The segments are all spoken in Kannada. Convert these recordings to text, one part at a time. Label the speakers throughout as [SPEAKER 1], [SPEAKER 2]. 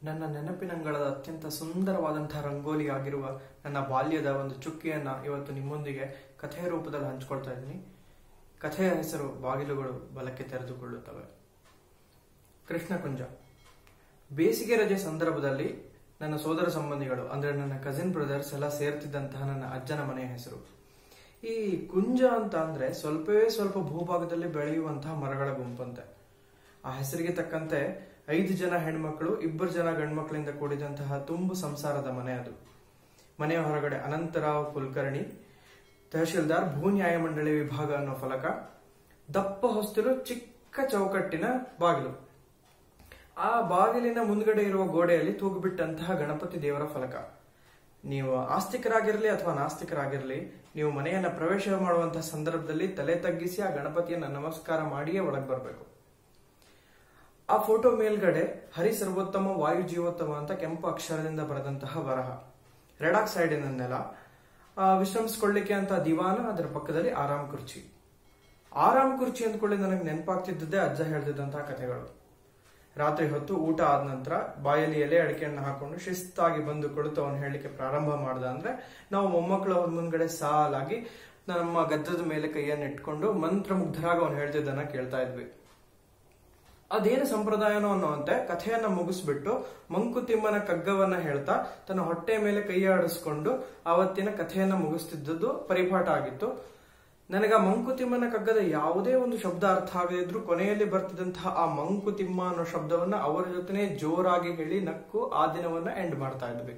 [SPEAKER 1] ನನ್ನ ನೆನಪಿನಂಗಳದ ಅತ್ಯಂತ ಸುಂದರವಾದಂತಹ ರಂಗೋಲಿ ಆಗಿರುವ ನನ್ನ ಬಾಲ್ಯದ ಒಂದು ಚುಕ್ಕಿಯನ್ನ ಇವತ್ತು ನಿಮ್ಮೊಂದಿಗೆ ಕಥೆಯ ರೂಪದಲ್ಲಿ ಹಂಚ್ಕೊಳ್ತಾ ಇದ್ದೀನಿ ಕಥೆಯ ಹೆಸರು ಬಾಗಿಲುಗಳು ಬಲಕ್ಕೆ ತೆರೆದುಕೊಳ್ಳುತ್ತವೆ ಕೃಷ್ಣ ಕುಂಜ ಬೇಸಿಗೆ ರಜೆ ಸಂದರ್ಭದಲ್ಲಿ ನನ್ನ ಸೋದರ ಸಂಬಂಧಿಗಳು ಅಂದ್ರೆ ನನ್ನ ಕಸಿನ್ ಬ್ರದರ್ಸ್ ಎಲ್ಲ ಸೇರ್ತಿದ್ದಂತಹ ನನ್ನ ಅಜ್ಜನ ಮನೆಯ ಹೆಸರು ಈ ಕುಂಜ ಅಂತ ಅಂದ್ರೆ ಸ್ವಲ್ಪವೇ ಸ್ವಲ್ಪ ಭೂಭಾಗದಲ್ಲಿ ಬೆಳೆಯುವಂತಹ ಮರಗಳ ಗುಂಪಂತೆ ಆ ಹೆಸರಿಗೆ ತಕ್ಕಂತೆ ಐದು ಜನ ಹೆಣ್ಮಕ್ಳು ಇಬ್ಬರು ಜನ ಗಂಡ್ಮಕ್ಳಿಂದ ಕೂಡಿದಂತಹ ತುಂಬು ಸಂಸಾರದ ಮನೆ ಅದು ಮನೆಯ ಹೊರಗಡೆ ಅನಂತರಾವ್ ಕುಲಕರ್ಣಿ ತಹಶೀಲ್ದಾರ್ ಭೂ ನ್ಯಾಯ ಮಂಡಳಿ ವಿಭಾಗ ಅನ್ನೋ ಫಲಕ ದಪ್ಪ ಹೊಸ್ತಿಲು ಚಿಕ್ಕ ಚೌಕಟ್ಟಿನ ಬಾಗಿಲು ಆ ಬಾಗಿಲಿನ ಮುಂದ್ಗಡೆ ಇರುವ ಗೋಡೆಯಲ್ಲಿ ತೂಗುಬಿಟ್ಟಂತಹ ಗಣಪತಿ ದೇವರ ಫಲಕ ನೀವು ಆಸ್ತಿಕರಾಗಿರ್ಲಿ ಅಥವಾ ನಾಸ್ತಿಕರಾಗಿರ್ಲಿ ನೀವು ಮನೆಯನ್ನ ಪ್ರವೇಶ ಮಾಡುವಂತಹ ಸಂದರ್ಭದಲ್ಲಿ ತಲೆ ತಗ್ಗಿಸಿ ಆ ಗಣಪತಿಯನ್ನ ನಮಸ್ಕಾರ ಮಾಡಿಯೇ ಒಳಗೆ ಬರಬೇಕು ಆ ಫೋಟೋ ಮೇಲ್ಗಡೆ ಹರಿ ಸರ್ವೋತ್ತಮ ವಾಯು ಜೀವೋತ್ತಮ ಅಂತ ಕೆಂಪು ಅಕ್ಷರದಿಂದ ಬರೆದಂತಹ ಬರಹ ರೆಡಾಕ್ ಸೈಡಿನ ನೆಲ ಆ, ವಿಶ್ರಮಿಸ್ಕೊಳ್ಳಿಕ್ಕೆ ಅಂತ ದಿವಾನ ಅದರ ಪಕ್ಕದಲ್ಲಿ ಆರಾಮ್ ಕುರ್ಚಿ ಆರಾಮ್ ಕುರ್ಚಿ ಅಂದ್ಕೊಳ್ಳಿ ನನಗೆ ನೆನಪಾಗ್ತಿದ್ದದ್ದೇ ಅಜ್ಜ ಹೇಳ್ತಿದ್ದಂತಹ ಕಥೆಗಳು ರಾತ್ರಿ ಹೊತ್ತು ಊಟ ಆದ ನಂತರ ಬಾಯಲ್ಲಿ ಎಲೆ ಅಡಿಕೆಯನ್ನು ಹಾಕೊಂಡು ಶಿಸ್ತಾಗಿ ಬಂದು ಕುಳಿತು ಅವನು ಹೇಳಲಿಕ್ಕೆ ಪ್ರಾರಂಭ ಮಾಡ್ದ ಅಂದ್ರೆ ನಾವು ಮೊಮ್ಮಕ್ಕಳು ಅವ್ರ ಮುಂದ್ಗಡೆ ಸಾಲಾಗಿ ನಮ್ಮ ಗದ್ದದ ಮೇಲೆ ಕೈಯನ್ನು ಇಟ್ಕೊಂಡು ಮಂತ್ರ ಮುಗ್ಧರಾಗಿ ಅವನು ಹೇಳ್ತಿದ್ದನ್ನ ಕೇಳ್ತಾ ಇದ್ವಿ ಅದೇನು ಸಂಪ್ರದಾಯನೋ ಅನ್ನುವಂತೆ ಕಥೆಯನ್ನ ಮುಗಿಸ್ಬಿಟ್ಟು ಮಂಕುತಿಮ್ಮನ ಕಗ್ಗವನ್ನ ಹೇಳ್ತಾ ತನ್ನ ಹೊಟ್ಟೆ ಮೇಲೆ ಕೈ ಆಡಿಸ್ಕೊಂಡು ಆವತ್ತಿನ ಕಥೆಯನ್ನ ಮುಗಿಸ್ತಿದ್ದದ್ದು ಪರಿಪಾಠ ಆಗಿತ್ತು ನನಗೆ ಆ ಮಂಕುತಿಮ್ಮನ ಕಗ್ಗದ ಯಾವುದೇ ಒಂದು ಶಬ್ದ ಅರ್ಥ ಆಗದಿದ್ರು ಕೊನೆಯಲ್ಲಿ ಬರ್ತಿದ್ದಂತಹ ಆ ಮಂಕುತಿಮ್ಮ ಅನ್ನೋ ಶಬ್ದವನ್ನ ಅವರ ಜೊತೆನೆ ಜೋರಾಗಿ ಹೇಳಿ ನಕ್ಕು ಆ ದಿನವನ್ನ ಎಂಡ್ ಮಾಡ್ತಾ ಇದ್ವಿ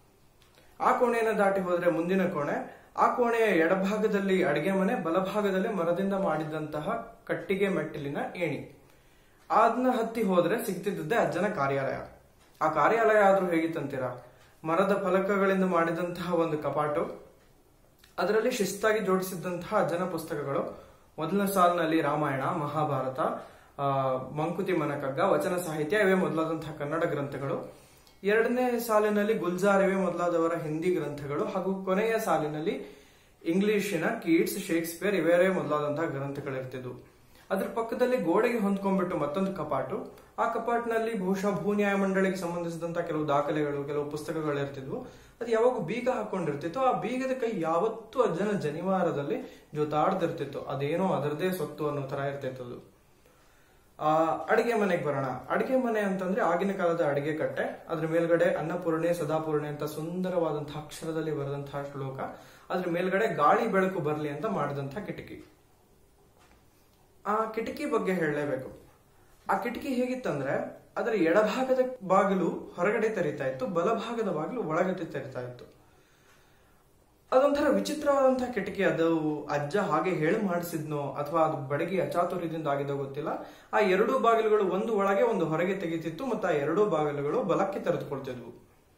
[SPEAKER 1] ಆ ಕೋಣೆಯನ್ನ ದಾಟಿ ಹೋದ್ರೆ ಮುಂದಿನ ಕೋಣೆ ಆ ಕೋಣೆಯ ಎಡಭಾಗದಲ್ಲಿ ಅಡಿಗೆ ಮನೆ ಬಲಭಾಗದಲ್ಲಿ ಮರದಿಂದ ಮಾಡಿದಂತಹ ಕಟ್ಟಿಗೆ ಮೆಟ್ಟಿಲಿನ ಏಣಿ ಅದನ್ನ ಹತ್ತಿ ಹೋದ್ರೆ ಸಿಗ್ತಿದ್ದದ್ದೇ ಅಜ್ಜನ ಕಾರ್ಯಾಲಯ ಆ ಕಾರ್ಯಾಲಯ ಆದ್ರೂ ಹೇಗಿತ್ತಂತೀರಾ ಮರದ ಫಲಕಗಳಿಂದ ಮಾಡಿದಂತಹ ಒಂದು ಕಪಾಟು ಅದರಲ್ಲಿ ಶಿಸ್ತಾಗಿ ಜೋಡಿಸಿದಂತಹ ಅಜ್ಜನ ಪುಸ್ತಕಗಳು ಮೊದಲನೇ ಸಾಲಿನಲ್ಲಿ ರಾಮಾಯಣ ಮಹಾಭಾರತ ಆ, ಮಂಕುತಿಮ್ಮನ ಕಗ್ಗ ವಚನ ಸಾಹಿತ್ಯ ಇವೇ ಮೊದಲಾದಂತಹ ಕನ್ನಡ ಗ್ರಂಥಗಳು ಎರಡನೇ ಸಾಲಿನಲ್ಲಿ ಗುಲ್ಜಾರ್ ಇವೇ ಮೊದಲಾದವರ ಹಿಂದಿ ಗ್ರಂಥಗಳು ಹಾಗೂ ಕೊನೆಯ ಸಾಲಿನಲ್ಲಿ ಇಂಗ್ಲಿಶಿನ ಕೀಟ್ಸ್ ಶೇಕ್ಸ್ಪಿಯರ್ ಇವರೇ ಮೊದಲಾದಂತಹ ಗ್ರಂಥಗಳಿರ್ತಿದ್ವು ಅದ್ರ ಪಕ್ಕದಲ್ಲಿ ಗೋಡೆಗೆ ಹೊಂದ್ಕೊಂಡ್ಬಿಟ್ಟು ಮತ್ತೊಂದು ಕಪಾಟು ಆ ಕಪಾಟಿನಲ್ಲಿ ಬಹುಶಃ ಭೂ ನ್ಯಾಯ ಮಂಡಳಿಗೆ ಸಂಬಂಧಿಸಿದಂತ ಕೆಲವು ದಾಖಲೆಗಳು ಕೆಲವು ಪುಸ್ತಕಗಳು ಇರ್ತಿದ್ವು ಅದು ಯಾವಾಗ ಬೀಗ ಹಾಕೊಂಡಿರ್ತಿತ್ತು ಆ ಬೀಗದ ಕೈ ಯಾವತ್ತೂ ಅಜ್ಜನ ಜನಿವಾರದಲ್ಲಿ ಜೊತಾಡ್ದಿರ್ತಿತ್ತು ಅದೇನೋ ಅದರದೇ ಸೊತ್ತು ಅನ್ನೋ ತರ ಇರ್ತಿತ್ತು ಅದು ಆ ಅಡಿಗೆ ಮನೆಗೆ ಬರೋಣ ಅಡಿಗೆ ಮನೆ ಅಂತಂದ್ರೆ ಆಗಿನ ಕಾಲದ ಅಡಿಗೆ ಕಟ್ಟೆ ಅದ್ರ ಮೇಲ್ಗಡೆ ಅನ್ನಪೂರ್ಣೆ ಸದಾಪೂರ್ಣೆ ಅಂತ ಸುಂದರವಾದಂತಹ ಅಕ್ಷರದಲ್ಲಿ ಬರೆದಂತಹ ಶ್ಲೋಕ ಅದ್ರ ಮೇಲ್ಗಡೆ ಗಾಳಿ ಬೆಳಕು ಬರಲಿ ಅಂತ ಮಾಡಿದಂತಹ ಕಿಟಕಿ ಆ ಕಿಟಕಿ ಬಗ್ಗೆ ಹೇಳಲೇಬೇಕು ಆ ಕಿಟಕಿ ಹೇಗಿತ್ತಂದ್ರೆ ಅದರ ಎಡಭಾಗದ ಬಾಗಿಲು ಹೊರಗಡೆ ತೆರೀತಾ ಇತ್ತು ಬಲಭಾಗದ ಬಾಗಿಲು ಒಳಗಡೆ ತೆರೀತಾ ಇತ್ತು ಅದೊಂಥರ ವಿಚಿತ್ರವಾದಂತಹ ಕಿಟಕಿ ಅದು ಅಜ್ಜ ಹಾಗೆ ಹೇಳಿ ಮಾಡಿಸಿದ್ನೋ ಅಥವಾ ಅದು ಬಡಗಿ ಅಚಾತುರ್ಯದಿಂದ ಆಗಿದೋ ಗೊತ್ತಿಲ್ಲ ಆ ಎರಡೂ ಬಾಗಿಲುಗಳು ಒಂದು ಒಳಗೆ ಒಂದು ಹೊರಗೆ ತೆಗಿತಿತ್ತು ಮತ್ತು ಆ ಎರಡೂ ಬಾಗಿಲುಗಳು ಬಲಕ್ಕೆ ತೆರೆದುಕೊಳ್ತಿದ್ವು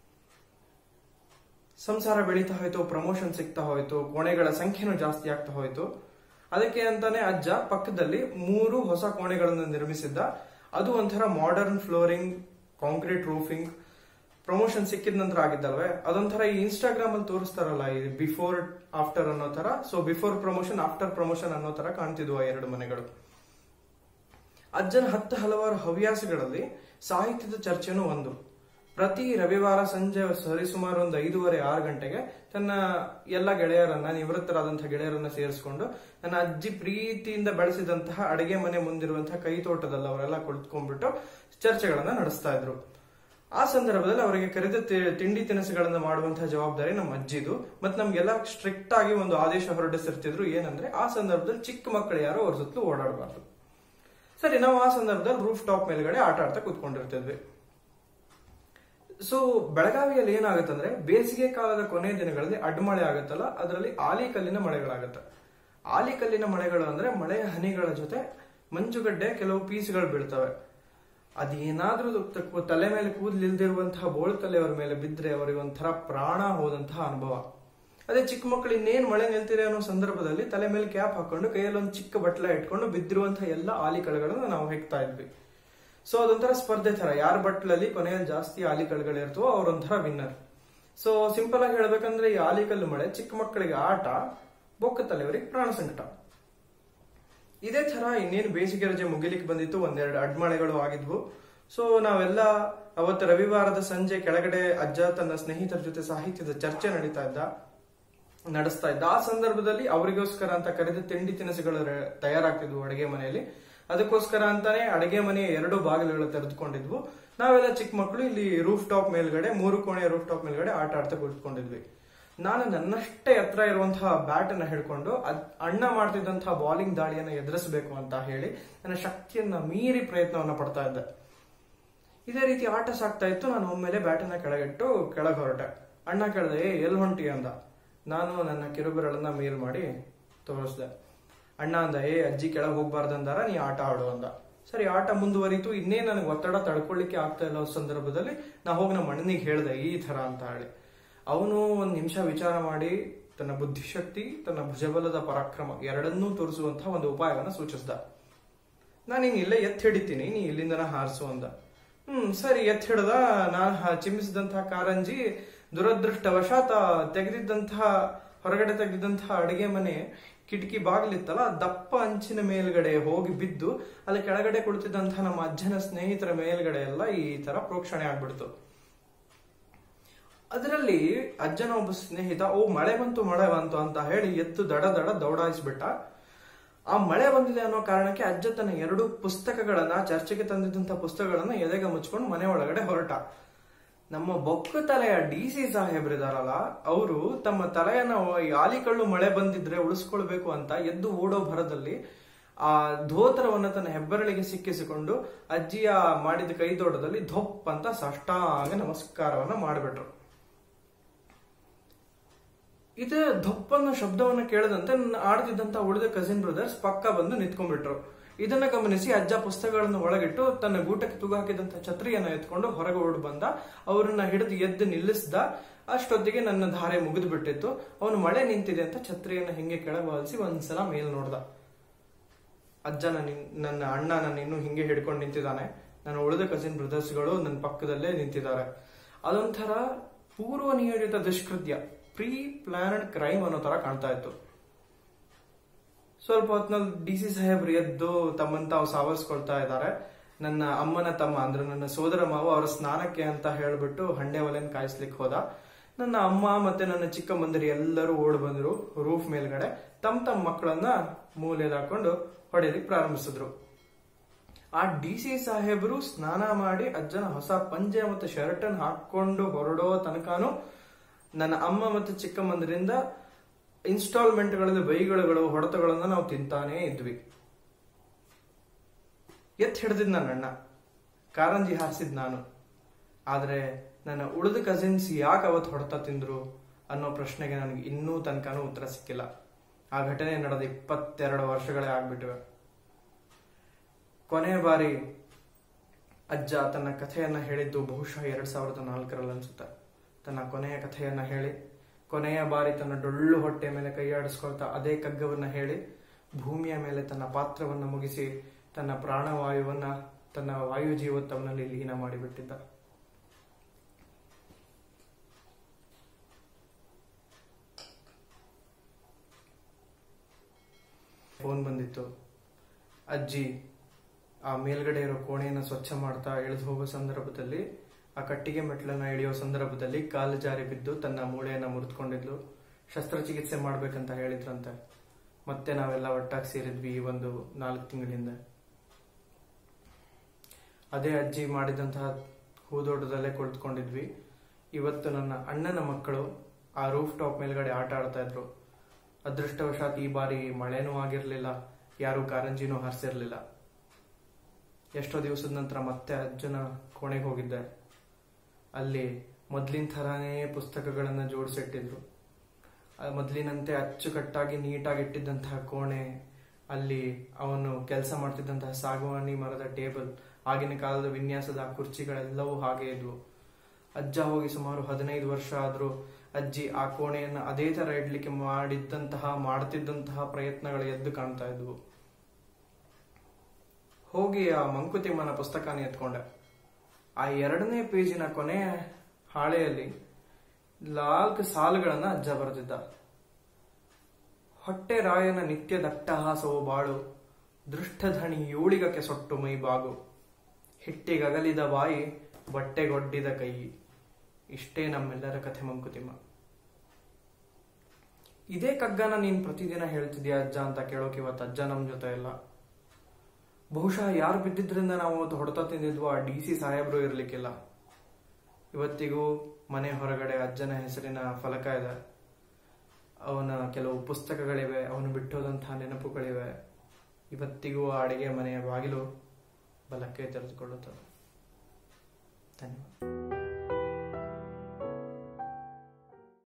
[SPEAKER 1] ಸಂಸಾರ ಬೆಳೀತಾ ಹೋಯ್ತು ಪ್ರಮೋಷನ್ ಸಿಗ್ತಾ ಹೋಯ್ತು ಕೋಣೆಗಳ ಸಂಖ್ಯೆನೂ ಜಾಸ್ತಿ ಆಗ್ತಾ ಹೋಯ್ತು ಅದಕ್ಕೆ ಅಂತಾನೆ ಅಜ್ಜ ಪಕ್ಕದಲ್ಲಿ ಮೂರು ಹೊಸ ಕೋಣೆಗಳನ್ನು ನಿರ್ಮಿಸಿದ್ದ ಅದು ಒಂಥರ modern flooring concrete roofing promotion ಸಿಕ್ಕಿದ ನಂತರ ಆಗಿದ್ದಲ್ವೇ ಅದೊಂಥರ ಈ ಇನ್ಸ್ಟಾಗ್ರಾಮ್ ಅಲ್ಲಿ ತೋರಿಸ್ತಾರಲ್ಲ ಈ ಬಿಫೋರ್ ಆಫ್ಟರ್ ಅನ್ನೋ ತರ so before promotion after promotion ಅನ್ನೋ ತರ ಕಾಣ್ತಿದ್ವು ಆ ಎರಡು ಮನೆಗಳು ಅಜ್ಜನ ಹತ್ತು ಹಲವಾರು ಹವ್ಯಾಸಗಳಲ್ಲಿ ಸಾಹಿತ್ಯದ ಚರ್ಚೆನೂ ಒಂದು ಪ್ರತಿ ರವಿವಾರ ಸಂಜೆ ಸರಿಸುಮಾರು ಒಂದು ಐದೂವರೆ ಆರು ಗಂಟೆಗೆ ತನ್ನ ಎಲ್ಲ ಗೆಳೆಯರನ್ನ ನಿವೃತ್ತರಾದಂತಹ ಗೆಳೆಯರನ್ನ ಸೇರಿಸ್ಕೊಂಡು ನನ್ನ ಅಜ್ಜಿ ಪ್ರೀತಿಯಿಂದ ಬೆಳೆಸಿದಂತಹ ಅಡಿಗೆ ಮನೆ ಮುಂದಿರುವಂತಹ ಕೈ ತೋಟದಲ್ಲಿ ಅವರೆಲ್ಲ ಕುಳಿತುಕೊಂಡ್ಬಿಟ್ಟು ಚರ್ಚೆಗಳನ್ನ ನಡೆಸ್ತಾ ಇದ್ರು ಆ ಸಂದರ್ಭದಲ್ಲಿ ಅವರಿಗೆ ಕರೆದ ತಿ- ತಿಂಡಿ ತಿನಿಸುಗಳನ್ನ ಮಾಡುವಂತಹ ಜವಾಬ್ದಾರಿ ನಮ್ಮ ಅಜ್ಜಿದು ಮತ್ತೆ ನಮ್ಗೆಲ್ಲ ಸ್ಟ್ರಿಕ್ಟ್ ಆಗಿ ಒಂದು ಆದೇಶ ಹೊರಡಿಸಿರ್ತಿದ್ರು ಏನಂದ್ರೆ ಆ ಸಂದರ್ಭದಲ್ಲಿ ಚಿಕ್ಕ ಮಕ್ಕಳು ಯಾರು ಅವ್ರ ಸುತ್ತಲೂ ಓಡಾಡಬಾರ್ದು ಸರಿ ನಾವು ಆ ಸಂದರ್ಭದಲ್ಲಿ ರೂಫ್ ಟಾಪ್ ಮೇಲ್ಗಡೆ ಆಟ ಆಡ್ತಾ ಕೂತ್ಕೊಂಡಿರ್ತಿದ್ವಿ ಸೊ ಬೆಳಗಾವಿಯಲ್ಲಿ ಏನಾಗುತ್ತಂದ್ರೆ ಬೇಸಿಗೆ ಕಾಲದ ಕೊನೆಯ ದಿನಗಳಲ್ಲಿ ಅಡ್ಮಳೆ ಆಗುತ್ತಲ್ಲ ಅದರಲ್ಲಿ ಆಲಿಕಲ್ಲಿನ ಮಳೆಗಳಾಗುತ್ತೆ ಆಲಿಕಲ್ಲಿನ ಮಳೆಗಳು ಅಂದ್ರೆ ಮಳೆಯ ಹನಿಗಳ ಜೊತೆ ಮಂಜುಗಡ್ಡೆ ಕೆಲವು ಪೀಸ್ಗಳು ಬೀಳ್ತವೆ ಅದೇನಾದ್ರೂ ತ- ತಲೆ ಮೇಲೆ ಕೂದಲಿಲ್ದಿರುವಂತಹ ಬೋಳು ತಲೆ ಅವರ ಮೇಲೆ ಬಿದ್ರೆ ಅವರಿಗೆ ಒಂಥರ ಪ್ರಾಣ ಹೋದಂತಹ ಅನುಭವ ಅದೇ ಚಿಕ್ಕ ಮಕ್ಕಳು ಇನ್ನೇನ್ ಮಳೆ ನಿಲ್ತಿದೆ ಅನ್ನೋ ಸಂದರ್ಭದಲ್ಲಿ ತಲೆ ಮೇಲೆ ಕ್ಯಾಪ್ ಹಾಕೊಂಡು ಕೈಯಲ್ಲಿ ಒಂದು ಚಿಕ್ಕ ಬಟ್ಲ ಇಟ್ಕೊಂಡು ಬಿದ್ದಿರುವಂತಹ ಎಲ್ಲ ಆಲಿಕಳುಗಳನ್ನ ನಾವು ಹೆಕ್ತಾ ಇದ್ವಿ ಸೊ ಅದೊಂಥರ ಸ್ಪರ್ಧೆ ತರ ಯಾರ ಬಟ್ಲಲ್ಲಿ ಕೊನೆಯಲ್ಲಿ ಜಾಸ್ತಿ ಆಲಿಕಳುಗಳಿರ್ತವೋ ಅವರೊಂಥರ ವಿನ್ನರ್ ಸೊ ಸಿಂಪಲ್ ಆಗಿ ಹೇಳ್ಬೇಕಂದ್ರೆ ಈ ಆಲಿಕಲ್ಲು ಮಳೆ ಚಿಕ್ಕ ಮಕ್ಕಳಿಗೆ ಆಟ ಬೊಕ್ಕ ತಲೆಯವರಿಗೆ ಪ್ರಾಣ ಸಂಕಟ ಇದೇ ತರ ಇನ್ನೇನು ಬೇಸಿಗೆ ರಜೆ ಮುಗಿಲಿಕ್ಕೆ ಬಂದಿತ್ತು ಒಂದೆರಡು ಅಡ್ಮಳೆಗಳು ಆಗಿದ್ವು ಸೊ ನಾವೆಲ್ಲ ಅವತ್ತು ರವಿವಾರದ ಸಂಜೆ ಕೆಳಗಡೆ ಅಜ್ಜ ತನ್ನ ಸ್ನೇಹಿತರ ಜೊತೆ ಸಾಹಿತ್ಯದ ಚರ್ಚೆ ನಡೀತಾ ಇದ್ದ ನಡೆಸ್ತಾ ಇದ್ದ ಆ ಸಂದರ್ಭದಲ್ಲಿ ಅವರಿಗೋಸ್ಕರ ಅಂತ ಕರೆದ ತಿಂಡಿ ತಿನಿಸುಗಳು ರೆ- ತಯಾರಾಗ್ತಿದ್ವು ಅಡಿಗೆ ಮನೆಯಲ್ಲಿ ಅದಕ್ಕೋಸ್ಕರ ಅಂತಾನೆ ಅಡಿಗೆ ಮನೆಯ ಎರಡು ಬಾಗಿಲುಗಳು ತೆರೆದುಕೊಂಡಿದ್ವು ನಾವೆಲ್ಲ ಚಿಕ್ಕ ಮಕ್ಕಳು ಇಲ್ಲಿ ರೂಫ್ ಟಾಪ್ ಮೇಲ್ಗಡೆ ಮೂರು ಕೋಣೆಯ ರೂಫ್ ಟಾಪ್ ಮೇಲ್ಗಡೆ ಆಟ ಆಡ್ತಾ ಕುಳಿತುಕೊಂಡಿದ್ವಿ ನಾನು ನನ್ನಷ್ಟೇ ಎತ್ತರ ಇರುವಂತಹ ಬ್ಯಾಟ್ ಅನ್ನ ಹಿಡ್ಕೊಂಡು ಅದ್- ಅಣ್ಣ ಮಾಡ್ತಿದ್ದಂತಹ ಬಾಲಿಂಗ್ ದಾಳಿಯನ್ನ ಎದುರಿಸಬೇಕು ಅಂತ ಹೇಳಿ ನನ್ನ ಶಕ್ತಿಯನ್ನ ಮೀರಿ ಪ್ರಯತ್ನವನ್ನ ಪಡ್ತಾ ಇದ್ದೆ ಇದೇ ರೀತಿ ಆಟ ಸಾಕ್ತಾ ಇತ್ತು ನಾನು ಒಮ್ಮೆಲೆ ಬ್ಯಾಟನ್ನ ಕೆಳಗಿಟ್ಟು ಕೆಳಗೆ ಹೊರಟೆ ಅಣ್ಣ ಕೇಳ್ದೆ ಏ ಎಲ್ಲಿ ಹೊಂಟಿ ಅಂದ ನಾನು ನನ್ನ ಕಿರುಬೆರಳನ್ನ ಮೇಲ್ ಮಾಡಿ ತೋರಿಸ್ದೆ ಅಣ್ಣ ಅಂದ ಏ ಅಜ್ಜಿ ಕೆಳಗೆ ಹೋಗ್ಬಾರ್ದಂದಾರ ನೀ ಆಟ ಆಡು ಅಂದ ಸರಿ ಆಟ ಮುಂದುವರಿತು ಇನ್ನೇ ನನಗೆ ಒತ್ತಡ ತಡ್ಕೊಳ್ಳಿಕ್ಕೆ ಆಗ್ತಾ ಇಲ್ಲ ಸಂದರ್ಭದಲ್ಲಿ ನಾ ಹೋಗಿ ನಮ್ಮ ಅಣ್ಣನಿಗೆ ಹೇಳ್ದೆ ಈ ತರ ಅಂತ ಹೇಳಿ ಅವನು ಒಂದ್ ನಿಮಿಷ ವಿಚಾರ ಮಾಡಿ ತನ್ನ ಬುದ್ಧಿಶಕ್ತಿ ತನ್ನ ಭುಜಬಲದ ಪರಾಕ್ರಮ ಎರಡನ್ನೂ ತೋರಿಸುವಂತಹ ಒಂದು ಉಪಾಯವನ್ನ ಸೂಚಿಸಿದ ನಾನು ನೀನ್ ಇಲ್ಲೇ ಎತ್ ಹಿಡಿತೀನಿ ನೀ ಇಲ್ಲಿಂದನ ಹಾರಿಸು ಅಂದ ಹ್ಮ್ ಸರಿ ಎತ್ ಹಿಡ್ದ ನಾನು ಹ- ಚಿಮ್ಮಿಸಿದಂತಹ ಕಾರಂಜಿ ದುರದೃಷ್ಟವಶಾತ್ ಆ ತೆಗೆದಿದ್ದಂತಹ ಹೊರಗಡೆ ತೆಗೆದಿದ್ದಂತಹ ಅಡಿಗೆ ಮನೆ ಕಿಟಕಿ ಬಾಗಿಲಿತ್ತಲ್ಲ ಆ ದಪ್ಪ ಅಂಚಿನ ಮೇಲ್ಗಡೆ ಹೋಗಿ ಬಿದ್ದು ಅಲ್ಲಿ ಕೆಳಗಡೆ ಕುಳಿತಿದ್ದಂತಹ ನಮ್ಮ ಅಜ್ಜನ ಸ್ನೇಹಿತರ ಮೇಲ್ಗಡೆ ಎಲ್ಲ ಈ ತರ ಪ್ರೋಕ್ಷಣೆ ಆಗ್ಬಿಡ್ತು ಅದರಲ್ಲಿ ಅಜ್ಜನ ಒಬ್ಬ ಸ್ನೇಹಿತ ಓ ಮಳೆ ಬಂತು ಮಳೆ ಬಂತು ಅಂತ ಹೇಳಿ ಎತ್ತು ದಡ ದಡ ದೌಡಾಯಿಸ್ಬಿಟ್ಟ ಆ ಮಳೆ ಬಂದಿದೆ ಅನ್ನೋ ಕಾರಣಕ್ಕೆ ಅಜ್ಜ ತನ್ನ ಎರಡು ಪುಸ್ತಕಗಳನ್ನ ಚರ್ಚೆಗೆ ತಂದಿದ್ದಂತ ಪುಸ್ತಕಗಳನ್ನ ಎದೆಗೆ ಮುಚ್ಕೊಂಡು ಮನೆ ಒಳಗಡೆ ಹೊರಟ ನಮ್ಮ ಬೊಕ್ಕ ತಲೆಯ ಡಿ ಸಿ ಸಾಹೇಬ್ರಿದಾರಲ್ಲ ಅವರು ತಮ್ಮ ತಲೆಯನ್ನ ಈ ಆಲಿಕಳ್ಳು ಮಳೆ ಬಂದಿದ್ರೆ ಉಳಿಸ್ಕೊಳ್ಬೇಕು ಅಂತ ಎದ್ದು ಓಡೋ ಭರದಲ್ಲಿ ಆ ಧೋತರವನ್ನ ತನ್ನ ಹೆಬ್ಬರಳಿಗೆ ಸಿಕ್ಕಿಸಿಕೊಂಡು ಅಜ್ಜಿಯ ಮಾಡಿದ ಕೈದೋಟದಲ್ಲಿ ಧೊಪ್ ಅಂತ ಸಾಷ್ಟಾಂಗ ನಮಸ್ಕಾರವನ್ನ ಮಾಡಿಬಿಟ್ರು ಇದು ಧೊಪ್ಪನ್ನ ಶಬ್ದವನ್ನ ಕೇಳದಂತೆ ನನ್ನ ಆಡ್ತಿದ್ದಂತ ಉಳಿದ ಕಸಿನ್ ಬ್ರದರ್ಸ್ ಪಕ್ಕ ಬಂದು ನಿಂತ್ಕೊಂಡ್ಬಿಟ್ರು ಇದನ್ನ ಗಮನಿಸಿ ಅಜ್ಜ ಪುಸ್ತಕಗಳನ್ನು ಒಳಗಿಟ್ಟು ತನ್ನ ಗೂಟಕ್ಕೆ ತೂಗು ಹಾಕಿದಂತ ಛತ್ರಿಯನ್ನ ಎತ್ಕೊಂಡು ಹೊರಗೆ ಹೊರಡು ಬಂದ ಅವರನ್ನ ಹಿಡಿದು ಎದ್ದು ನಿಲ್ಲಿಸಿದ ಅಷ್ಟೊತ್ತಿಗೆ ನನ್ನ ಧಾರೆ ಮುಗಿದು ಬಿಟ್ಟಿತ್ತು ಅವನು ಮಳೆ ನಿಂತಿದೆ ಅಂತ ಛತ್ರಿಯನ್ನ ಹಿಂಗೆ ಕೆಳಬಾಲಿಸಿ ಒಂದ್ಸಲ ಮೇಲ್ ನೋಡ್ದ ಅಜ್ಜ ನನ್ನ ನನ್ನ ಅಣ್ಣ ನನ್ನ ಇನ್ನೂ ಹಿಂಗೆ ಹಿಡ್ಕೊಂಡು ನಿಂತಿದ್ದಾನೆ ನನ್ನ ಉಳಿದ ಕಸಿನ್ ಬ್ರದರ್ಸ್ಗಳು ನನ್ನ ಪಕ್ಕದಲ್ಲೇ ನಿಂತಿದ್ದಾರೆ ಅದೊಂಥರ ಪೂರ್ವ ನಿಯೋಜಿತ ದುಷ್ಕೃತ್ಯ ಪ್ರೀ ಪ್ಲಾನಡ್ ಕ್ರೈಮ್ ಅನ್ನೋ ತರ ಕಾಣ್ತಾ ಇತ್ತು ಸ್ವಲ್ಪ ಹೊತ್ನಲ್ಲಿ ಡಿ ಸಿ ಸಾಹೇಬ್ರು ಎದ್ದು ತಮ್ಮನ್ನ ತಾವು ಸಾವರ್ಸ್ಕೊಳ್ತಾ ಇದ್ದಾರೆ ನನ್ನ ಅಮ್ಮನ ತಮ್ಮ ಅಂದ್ರೆ ನನ್ನ ಸೋದರ ಮಾವ ಅವರ ಸ್ನಾನಕ್ಕೆ ಅಂತ ಹೇಳ್ಬಿಟ್ಟು ಹಂಡೆ ಒಲೆನ್ ಕಾಯಿಸ್ಲಿಕ್ಕೆ ಹೋದ ನನ್ನ ಅಮ್ಮ ಮತ್ತೆ ನನ್ನ ಚಿಕ್ಕ ಮಂದಿರಿ ಎಲ್ಲರೂ ಓಡ್ ಬಂದ್ರು ರೂಫ್ ಮೇಲ್ಗಡೆ ತಮ್ಮ ತಮ್ಮ ಮಕ್ಕಳನ್ನ ಮೂಲೆಯಲ್ಲಿ ಹಾಕೊಂಡು ಹೊಡೆಯಲಿಕ್ಕೆ ಪ್ರಾರಂಭಿಸಿದ್ರು ಆ ಡಿ ಸಿ ಸಾಹೇಬರು ಸ್ನಾನ ಮಾಡಿ ಅಜ್ಜನ ಹೊಸ ಪಂಜೆ ಮತ್ತು ಶರ್ಟ್ ಅನ್ನು ಹಾಕೊಂಡು ಹೊರಡೋ ತನಕನೂ ನನ್ನ ಅಮ್ಮ ಮತ್ತು ಚಿಕ್ಕಮ್ಮಂದರಿಂದ ಇನ್ಸ್ಟಾಲ್ಮೆಂಟ್ಗಳಲ್ಲಿ ಬೈಗಳುಗಳು ಹೊಡೆತಗಳನ್ನ ನಾವು ತಿಂತಾನೇ ಇದ್ವಿ ಎತ್ ಹಿಡ್ದಿದ್ ನನ್ನ ಅಣ್ಣ ಕಾರಂಜಿ ಹಾರಿಸಿದ್ ನಾನು ಆದ್ರೆ ನನ್ನ ಉಳಿದ ಕಸಿನ್ಸ್ ಯಾಕೆ ಅವತ್ತು ಹೊಡೆತ ತಿಂದ್ರು ಅನ್ನೋ ಪ್ರಶ್ನೆಗೆ ನನಗೆ ಇನ್ನೂ ತನಕನೂ ಉತ್ತರ ಸಿಕ್ಕಿಲ್ಲ ಆ ಘಟನೆ ನಡೆದ ಇಪ್ಪತ್ತೆರಡು ವರ್ಷಗಳೇ ಆಗ್ಬಿಟ್ಟಿವೆ ಕೊನೆಯ ಬಾರಿ ಅಜ್ಜ ತನ್ನ ಕಥೆಯನ್ನ ಹೇಳಿದ್ದು ಬಹುಶಃ ಎರಡ್ ಸಾವಿರದ ನಾಲ್ಕರಲ್ಲಿ ಅನ್ಸುತ್ತೆ ತನ್ನ ಕೊನೆಯ ಕಥೆಯನ್ನ ಹೇಳಿ ಕೊನೆಯ ಬಾರಿ ತನ್ನ ಡೊಳ್ಳು ಹೊಟ್ಟೆ ಮೇಲೆ ಕೈಯಾಡಿಸ್ಕೊಳ್ತಾ ಅದೇ ಕಗ್ಗವನ್ನ ಹೇಳಿ ಭೂಮಿಯ ಮೇಲೆ ತನ್ನ ಪಾತ್ರವನ್ನ ಮುಗಿಸಿ ತನ್ನ ಪ್ರಾಣವಾಯುವನ್ನ ತನ್ನ ವಾಯು ಜೀವೋತ್ತವನಲ್ಲಿ ಲೀನ ಮಾಡಿಬಿಟ್ಟಿದ್ದ ಫೋನ್ ಬಂದಿತ್ತು ಅಜ್ಜಿ ಆ ಮೇಲ್ಗಡೆ ಇರೋ ಕೋಣೆಯನ್ನ ಸ್ವಚ್ಛ ಮಾಡ್ತಾ ಇಳಿದು ಹೋಗೋ ಸಂದರ್ಭದಲ್ಲಿ ಆ ಕಟ್ಟಿಗೆ ಮೆಟ್ಲನ್ನ ಇಳಿಯೋ ಸಂದರ್ಭದಲ್ಲಿ ಕಾಲು ಜಾರಿ ಬಿದ್ದು ತನ್ನ ಮೂಳೆಯನ್ನ ಮುರಿದುಕೊಂಡಿದ್ಲು ಶಸ್ತ್ರಚಿಕಿತ್ಸೆ ಮಾಡ್ಬೇಕಂತ ಹೇಳಿದ್ರಂತೆ ಮತ್ತೆ ನಾವೆಲ್ಲ ಒಟ್ಟಾಗಿ ಸೇರಿದ್ವಿ ಈ ಒಂದು ನಾಲ್ಕು ತಿಂಗಳಿಂದ ಅದೇ ಅಜ್ಜಿ ಮಾಡಿದಂತಹ ಹೂದೋಟದಲ್ಲೇ ಕುಳಿತುಕೊಂಡಿದ್ವಿ ಇವತ್ತು ನನ್ನ ಅಣ್ಣನ ಮಕ್ಕಳು ಆ ರೂಫ್ ಟಾಪ್ ಮೇಲ್ಗಡೆ ಆಟ ಆಡ್ತಾ ಇದ್ರು ಅದೃಷ್ಟವಶಾತ್ ಈ ಬಾರಿ ಮಳೆನೂ ಆಗಿರ್ಲಿಲ್ಲ ಯಾರು ಕಾರಂಜಿನೂ ಹಾರಿಸಿರ್ಲಿಲ್ಲ ಎಷ್ಟೋ ದಿವಸದ ನಂತರ ಮತ್ತೆ ಅಜ್ಜನ ಕೋಣೆಗೆ ಹೋಗಿದ್ದೆ ಅಲ್ಲಿ ಮೊದ್ಲಿನ ಥರಾನೇ ಪುಸ್ತಕಗಳನ್ನ ಜೋಡಿಸಿಟ್ಟಿದ್ರು ಆ ಮೊದ್ಲಿನಂತೆ ಅಚ್ಚುಕಟ್ಟಾಗಿ ನೀಟಾಗಿ ಇಟ್ಟಿದ್ದಂತಹ ಕೋಣೆ ಅಲ್ಲಿ ಅವನು ಕೆಲಸ ಮಾಡ್ತಿದ್ದಂತಹ ಸಾಗುವಾನಿ ಮರದ ಟೇಬಲ್ ಆಗಿನ ಕಾಲದ ವಿನ್ಯಾಸದ ಆ ಕುರ್ಚಿಗಳೆಲ್ಲವೂ ಹಾಗೆ ಇದ್ವು ಅಜ್ಜ ಹೋಗಿ ಸುಮಾರು ಹದಿನೈದು ವರ್ಷ ಆದ್ರೂ ಅಜ್ಜಿ ಆ ಕೋಣೆಯನ್ನ ಅದೇ ತರ ಇಡ್ಲಿಕ್ಕೆ ಮಾಡಿದ್ದಂತಹ ಮಾಡ್ತಿದ್ದಂತಹ ಪ್ರಯತ್ನಗಳು ಎದ್ದು ಕಾಣ್ತಾ ಇದ್ವು ಹೋಗಿ ಆ ಮಂಕುತಿಮ್ಮನ ಪುಸ್ತಕನ ಎತ್ಕೊಂಡೆ ಆ ಎರಡನೇ ಪೇಜಿನ ಕೊನೆ ಹಾಳೆಯಲ್ಲಿ ನಾಲ್ಕು ಸಾಲುಗಳನ್ನ ಅಜ್ಜ ಬರೆದಿದ್ದ ಹೊಟ್ಟೆ ರಾಯನ ನಿತ್ಯ ದಟ್ಟಹಾಸವು ಬಾಳು ದೃಷ್ಟಧಣಿ ಯೂಳಿಗಕ್ಕೆ ಸೊಟ್ಟು ಮೈ ಬಾಗು ಹಿಟ್ಟಿಗಗಲಿದ ಬಾಯಿ ಬಟ್ಟೆಗೊಡ್ಡಿದ ಕೈ ಇಷ್ಟೇ ನಮ್ಮೆಲ್ಲರ ಕಥೆ ಮಂಕುತಿಮ್ಮ ಇದೇ ಕಗ್ಗನ ನೀನ್ ಪ್ರತಿದಿನ ಹೇಳ್ತಿದ್ಯಾ ಅಜ್ಜ ಅಂತ ಕೇಳೋಕೆ ಇವತ್ತು ಅಜ್ಜ ನಮ್ ಜೊತೆ ಇಲ್ಲ ಬಹುಶಃ ಯಾರು ಬಿದ್ದಿದ್ರಿಂದ ನಾವು ಅವತ್ತು ಹೊಡೆತ ತಿಂದಿದ್ವೋ ಆ ಡಿ ಸಿ ಸಾಹೇಬ್ರು ಇರ್ಲಿಕ್ಕಿಲ್ಲ ಇವತ್ತಿಗೂ ಮನೆ ಹೊರಗಡೆ ಅಜ್ಜನ ಹೆಸರಿನ ಫಲಕ ಇದೆ ಅವನ ಕೆಲವು ಪುಸ್ತಕಗಳಿವೆ ಅವನು ಬಿಟ್ಟೋದಂತಹ ನೆನಪುಗಳಿವೆ ಇವತ್ತಿಗೂ ಆ ಅಡಿಗೆ ಮನೆಯ ಬಾಗಿಲು ಬಲಕ್ಕೆ ತೆರೆದುಕೊಳ್ಳುತ್ತದೆ ಧನ್ಯವಾದ